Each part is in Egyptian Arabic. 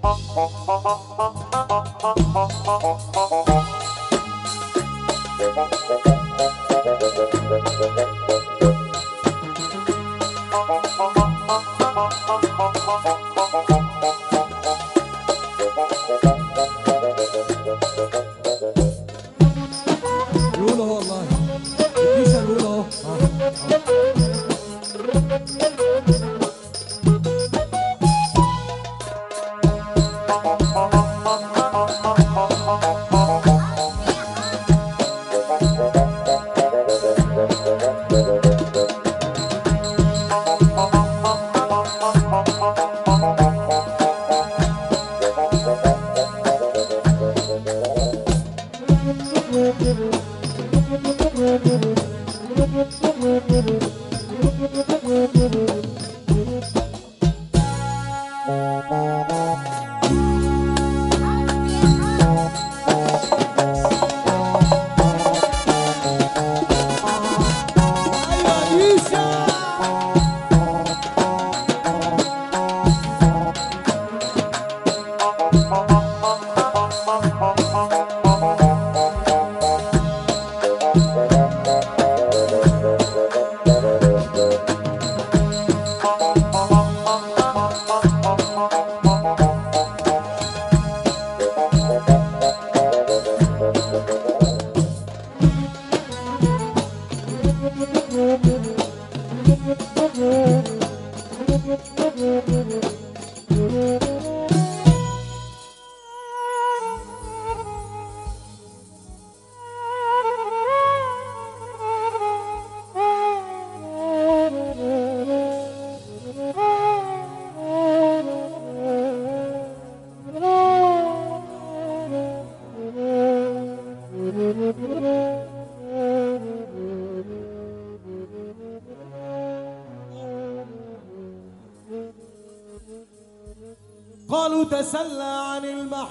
الأولى اهو والله الكيسة الأولى اهو آه. قالوا تسلى عن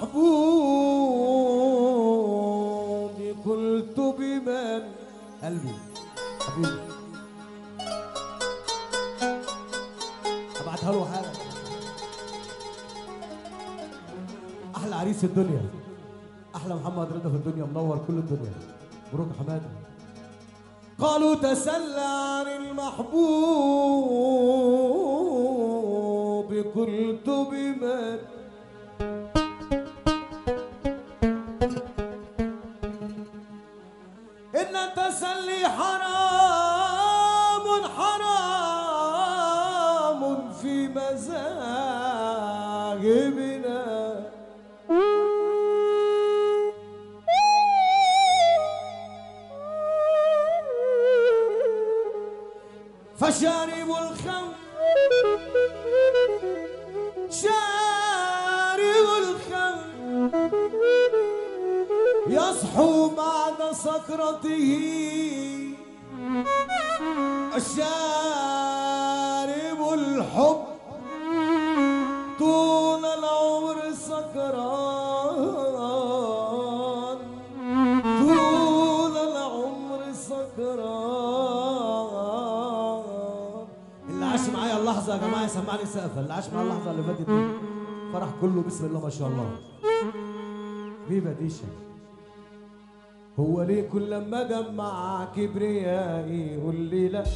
المحبوب قلت بمن قلبي حبيبي ابعتها له حالا احلى عريس في الدنيا احلى محمد رضا في الدنيا منور كل الدنيا مبروك يا حماده قالوا تسلى عن المحبوب قلت بمن إن التسلي حرام حرام في مذاهبنا فشارب الخمر شارب الخمر يصحو بعد سكرته شارب الحب طول العمر سكران طول العمر سكران اللي عاش معايا اللحظة يا جماعة يسمعني سقفة اللي عاش معايا اللحظة اللي فاتت دي فرح كله بسم الله ما شاء الله فيفا ديشا هو ليه كل لما جمع كبريائي يقول لي لا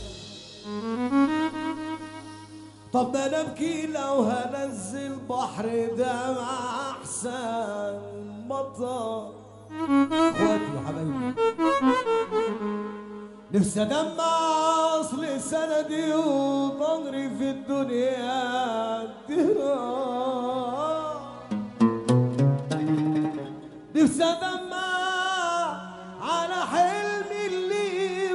طب ما انا ابكي لو هنزل بحر دمع احسن مطر اخواتي وحبايبي نفسي ادمع اصل سندي وضهري في الدنيا دهران نفسي ادمع على حلمي اللي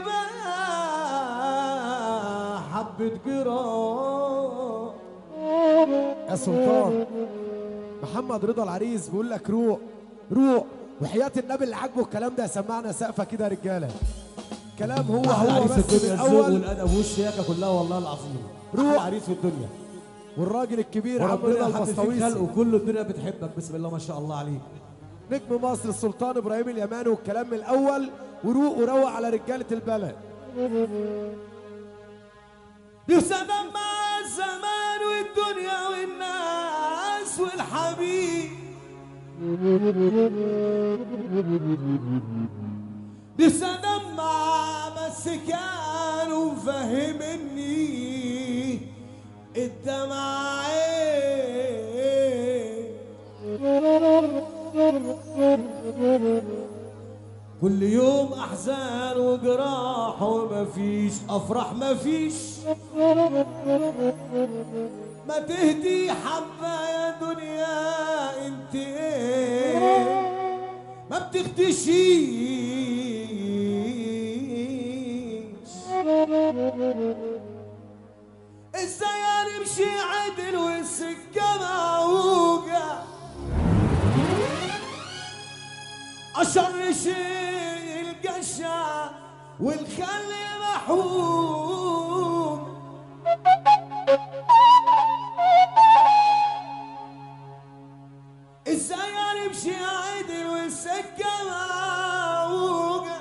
بقى حبة جرام يا سلطان محمد رضا العريس بيقول لك روق روق وحياة النبي اللي عاجبه الكلام ده سمعنا سقفة كده يا رجالة كلام هو احلى هو عريس بس في الدنيا من الذوق الأول والادب والشياكه كلها والله العظيم روح. احلى عريس في الدنيا والراجل الكبير عم رضا وربنا يحبب فيك البسطويسي خلقه كل الدنيا بتحبك بسم الله ما شاء الله عليك نجم مصر السلطان ابراهيم اليماني والكلام من الاول وروق وروق على رجاله البلد نفسي ادمع الزمان والدنيا والناس والحبيب نفسي ادمع بس كانوا فهمني الدمع عين كل يوم احزان وجراح ومفيش افراح مفيش ما تهدي حبه يا دنيا انت ايه ما بتختشيش ازاي هنمشي عدل والسكه معوجه أشر شيء القشع والخل محوم ازاي هنمشي عدل والسكة معوجة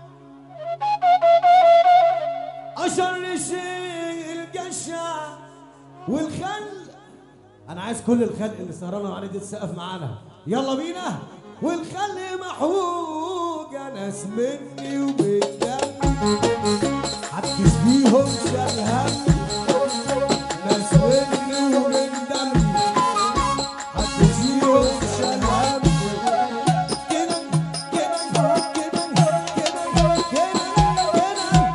أشر شيء القشع والخل انا عايز كل الخلق اللي سهرانه معانا دي تسقف معانا يلا بينا والخلق محوجه ناس مني ومن دمي محدش فيهم شال همي ناس مني ومن دمي محدش فيهم شال همي كده كده كده كده كده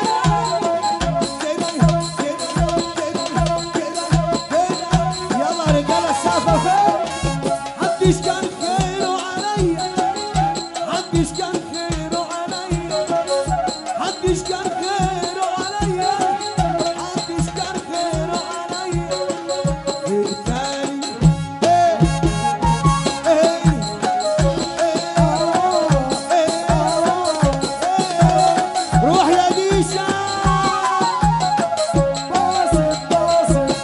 يلا رجاله السقفه فين حدش كان خيره عليا حدش كان خيره عليا حدش كان خيره عليا حدش كان خيره عليا غير تاني ايه ايه روح يا ديشا باصت باصت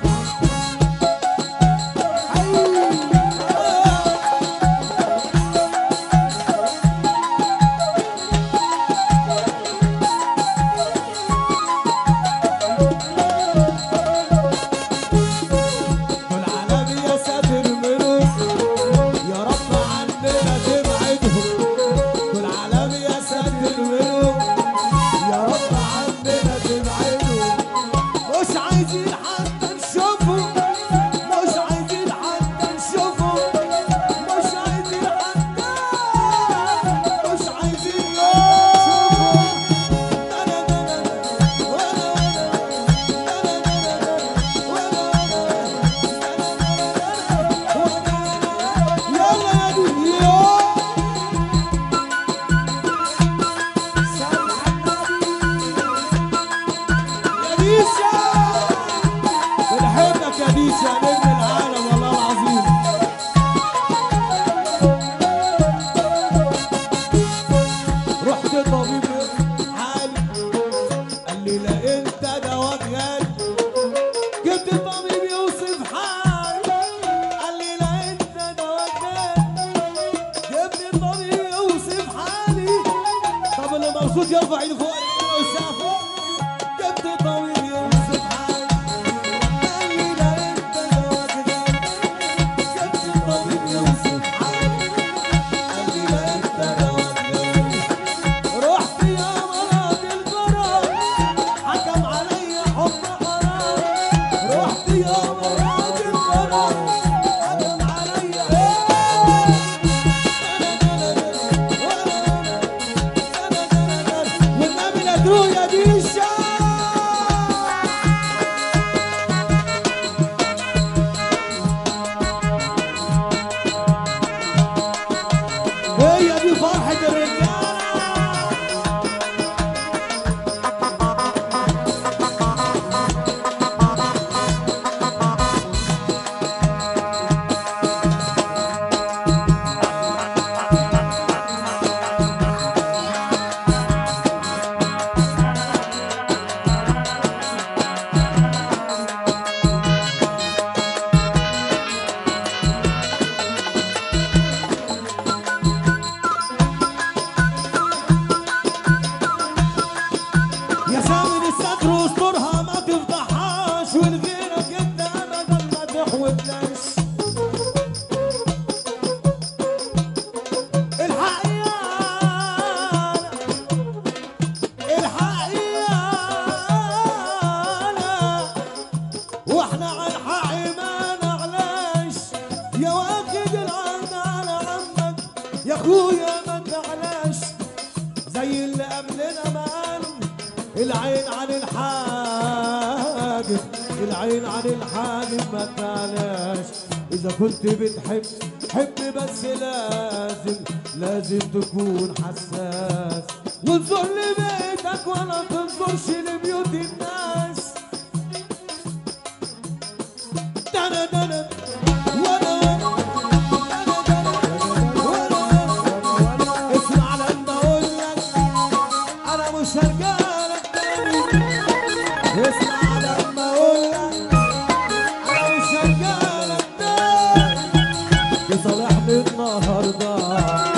كل عالم يا ساتر ملوك يا رب عننا تبعدهم كل عالم يا ساتر ملوك يا رب عننا تبعدهم مش عايزين حتى نشوفهم مش عايزين حتى نشوفهم مش عايزين حتى مش عايزين نشوفهم أنا أنا وأنا يلا يا دنيا يا ديشا بنحبك يا ديشا نجم العالم والله العظيم رحت طبيب حالي قال لي لا انت دواك غالي جبت طبيب يوصف حالي قال لي لا انت دواك غالي جبت طبيب يوصف حالي طب اللي مبسوط يرفع ايده فوق الرجاله والسقف جبت طبيب يوصف حالي قال لي لا انت دواك غالي جبت طبيب يوصف حالي قال لي لا انت دواك غالي رحت يا مرض الغرام حكم علي حب حرام رحت يا مرض الغرام حكم علي والنبي لا تروح يا ديشا هي دي فرحة الرجالة اخويا ما تعلاش زي اللي قبلنا ما قالوا العين عن الحاجب العين عن الحاجب ما تعلاش اذا كنت بتحب حب بس لازم لازم تكون حساس وانظر لبيتك ولا تنظرش لبيوت الناس دنا دنا وانا اسمع لما اقول لك انا مش هرجعلك تاني اسمع لما اقول لك انا مش هرجعلك تاني يصالحني النهارده